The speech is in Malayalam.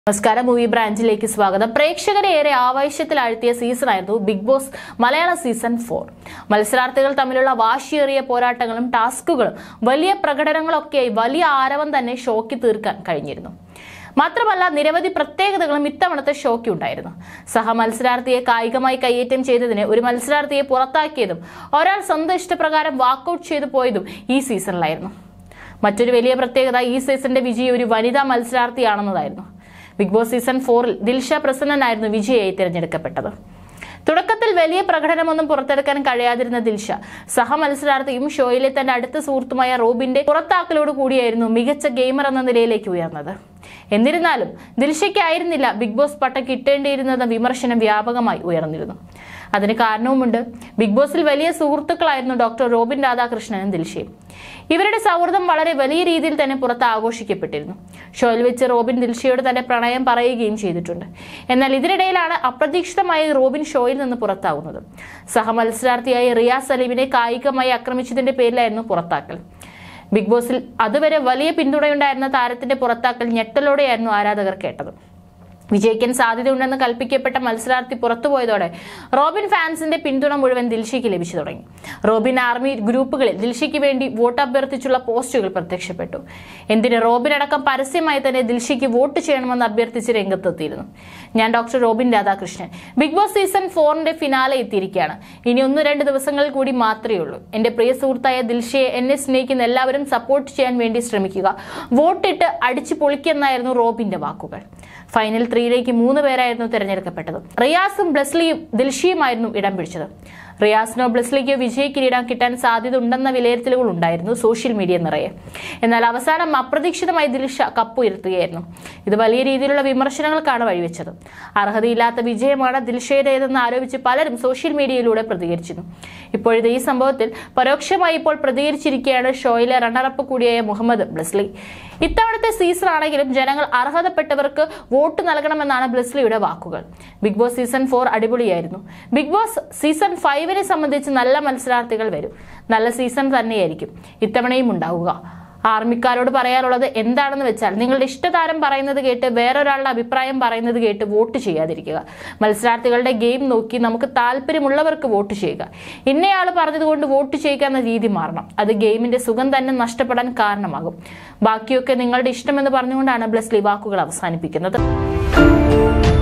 നമസ്കാരം മൂവി ബ്രാഞ്ചിലേക്ക് സ്വാഗതം പ്രേക്ഷകരെ ഏറെ ആവേശത്തിലാഴ്ത്തിയ സീസണായിരുന്നു Bigg Boss Malayala season four മത്സരാർത്ഥികൾ തമ്മിലുള്ള വാശിയേറിയ പോരാട്ടങ്ങളും ടാസ്കുകളും വലിയ പ്രകടനങ്ങളൊക്കെയായി വലിയ ആരവം തന്നെ ഷോക്കി തീർക്കാൻ കഴിഞ്ഞിരുന്നു മാത്രമല്ല നിരവധി പ്രത്യേകതകളും ഇത്തവണത്തെ ഷോയ്ക്ക് ഉണ്ടായിരുന്നു സഹ മത്സരാർത്ഥിയെ കായികമായി കയ്യേറ്റം ചെയ്തതിന് ഒരു മത്സരാർത്ഥിയെ പുറത്താക്കിയതും ഒരാൾ സ്വന്തം ഇഷ്ടപ്രകാരം വാക്കൌട്ട് ചെയ്തു പോയതും ഈ സീസണിലായിരുന്നു മറ്റൊരു വലിയ പ്രത്യേകത ഈ സീസണിന്റെ വിജയി ഒരു വനിതാ മത്സരാർത്ഥിയാണെന്നതായിരുന്നു ബിഗ് ബോസ് സീസൺ ഫോറിൽ ദിൽഷ പ്രസന്നനായിരുന്നു വിജയായി തിരഞ്ഞെടുക്കപ്പെട്ടത് തുടക്കത്തിൽ വലിയ പ്രകടനമൊന്നും പുറത്തെടുക്കാൻ കഴിയാതിരുന്ന ദിൽഷ സഹ മത്സരാർത്ഥിയും ഷോയിലെ തന്റെ അടുത്ത സുഹൃത്തുമായ റോബിന്റെ പുറത്താക്കലോട് കൂടിയായിരുന്നു മികച്ച ഗെയിമർ എന്ന നിലയിലേക്ക് ഉയർന്നത് എന്നിരുന്നാലും ദിൽഷയ്ക്കായിരുന്നില്ല ബിഗ് ബോസ് പട്ടം കിട്ടേണ്ടിയിരുന്നെന്ന വിമർശനം വ്യാപകമായി ഉയർന്നിരുന്നു അതിന് കാരണവുമുണ്ട് ബിഗ് ബോസിൽ വലിയ സുഹൃത്തുക്കളായിരുന്നു ഡോക്ടർ റോബിൻ രാധാകൃഷ്ണനും ദിൽഷയും ഇവരുടെ സൗഹൃദം വളരെ വലിയ രീതിയിൽ തന്നെ പുറത്ത് ആഘോഷിക്കപ്പെട്ടിരുന്നു ഷോയിൽ വെച്ച് റോബിൻ ദിൽഷയോട് തന്റെ പ്രണയം പറയുകയും ചെയ്തിട്ടുണ്ട് എന്നാൽ ഇതിനിടയിലാണ് അപ്രതീക്ഷിതമായി റോബിൻ ഷോയിൽ നിന്ന് പുറത്താകുന്നത് സഹമത്സരാർത്ഥിയായ റിയാസ് സലീമിനെ കായികമായി ആക്രമിച്ചതിന്റെ പേരിലായിരുന്നു പുറത്താക്കൽ ബിഗ് ബോസിൽ അതുവരെ വലിയ പിന്തുണയുണ്ടായിരുന്ന താരത്തിന്റെ പുറത്താക്കൽ ഞെട്ടലോടെയായിരുന്നു ആരാധകർ കേട്ടത് വിജയിക്കാൻ സാധ്യതയുണ്ടെന്ന് കൽപ്പിക്കപ്പെട്ട മത്സരാർത്ഥി പുറത്തുപോയതോടെ റോബിൻ ഫാൻസിന്റെ പിന്തുണ മുഴുവൻ ദിൽഷയ്ക്ക് ലഭിച്ചു തുടങ്ങി റോബിൻ ആർമി ഗ്രൂപ്പുകളിൽ ദിൽഷയ്ക്ക് വേണ്ടി വോട്ട് അഭ്യർത്ഥിച്ചുള്ള പോസ്റ്റുകൾ പ്രത്യക്ഷപ്പെട്ടു എന്തിന് റോബിൻ അടക്കം പരസ്യമായി തന്നെ ദിൽഷയ്ക്ക് വോട്ട് ചെയ്യണമെന്ന് അഭ്യർത്ഥിച്ച് രംഗത്തെത്തിയിരുന്നു ഞാൻ doctor Robin Radhakrishnan Bigg Boss season ഫോറിന്റെ ഫിനാലെ എത്തിയിരിക്കുകയാണ് ഇനി ഒന്ന് രണ്ട് ദിവസങ്ങൾ കൂടി മാത്രമേ ഉള്ളൂ എന്റെ പ്രിയ സുഹൃത്തായ ദിൽഷയെ എന്നെ സ്നേഹിക്കുന്ന എല്ലാവരും സപ്പോർട്ട് ചെയ്യാൻ വേണ്ടി ശ്രമിക്കുക വോട്ടിട്ട് അടിച്ചു പൊളിക്കെന്നായിരുന്നു റോബിന്റെ വാക്കുകൾ ഫൈനൽ ത്രീയിലേക്ക് മൂന്ന് പേരായിരുന്നു തിരഞ്ഞെടുക്കപ്പെട്ടത് റിയാസും ബ്ലസ്ലിയും ദിൽഷിയുമായിരുന്നു ഇടം പിടിച്ചത് റിയാസിനോ ബ്ലസ്ലിക്കോ വിജയ കിരീടം കിട്ടാൻ സാധ്യത ഉണ്ടെന്ന വിലയിരുത്തലുകൾ ഉണ്ടായിരുന്നു സോഷ്യൽ മീഡിയ നിറയെ എന്നാൽ അവസാനം അപ്രതീക്ഷിതമായി ദിൽഷ കപ്പുയർത്തുകയായിരുന്നു ഇത് വലിയ രീതിയിലുള്ള വിമർശനങ്ങൾക്കാണ് വഴിവെച്ചത് അർഹതയില്ലാത്ത വിജയമാണ് ദിൽഷയുടേതെന്ന് ആരോപിച്ച് പലരും സോഷ്യൽ മീഡിയയിലൂടെ പ്രതികരിച്ചിരുന്നു ഇപ്പോഴത്തെ ഈ സംഭവത്തിൽ പരോക്ഷമായി ഇപ്പോൾ പ്രതികരിച്ചിരിക്കുകയാണ് ഷോയിലെ റണ്ണറപ്പ് കൂടിയായ മുഹമ്മദ് ബ്ലസ്ലി ഇത്തവണത്തെ സീസൺ ആണെങ്കിലും ജനങ്ങൾ അർഹതപ്പെട്ടവർക്ക് വോട്ട് നൽകണമെന്നാണ് ബ്ലസ്ലിയുടെ വാക്കുകൾ ബിഗ് ബോസ് സീസൺ ഫോർ അടിപൊളിയായിരുന്നു ബിഗ് ബോസ് സീസൺ ഫൈവിനെ സംബന്ധിച്ച് നല്ല മത്സരാർത്ഥികൾ വരും നല്ല സീസൺ തന്നെയായിരിക്കും ഇത്തവണയും ഉണ്ടാവുക ആർമിക്കാരോട് പറയാനുള്ളത് എന്താണെന്ന് വെച്ചാൽ നിങ്ങളുടെ ഇഷ്ടതാരം പറയുന്നത് കേട്ട് വേറൊരാളുടെ അഭിപ്രായം പറയുന്നത് കേട്ട് വോട്ട് ചെയ്യാതിരിക്കുക മത്സരാർത്ഥികളുടെ ഗെയിം നോക്കി നമുക്ക് താല്പര്യമുള്ളവർക്ക് വോട്ട് ചെയ്യുക ഇന്നയാൾ പറഞ്ഞതുകൊണ്ട് വോട്ട് ചെയ്യുക എന്ന രീതി മാറണം അത് ഗെയിമിന്റെ സുഖം തന്നെ നഷ്ടപ്പെടാൻ കാരണമാകും ബാക്കിയൊക്കെ നിങ്ങളുടെ ഇഷ്ടമെന്ന് പറഞ്ഞുകൊണ്ടാണ് ബ്ലസ്ലി വാക്കുകൾ അവസാനിപ്പിക്കുന്നത്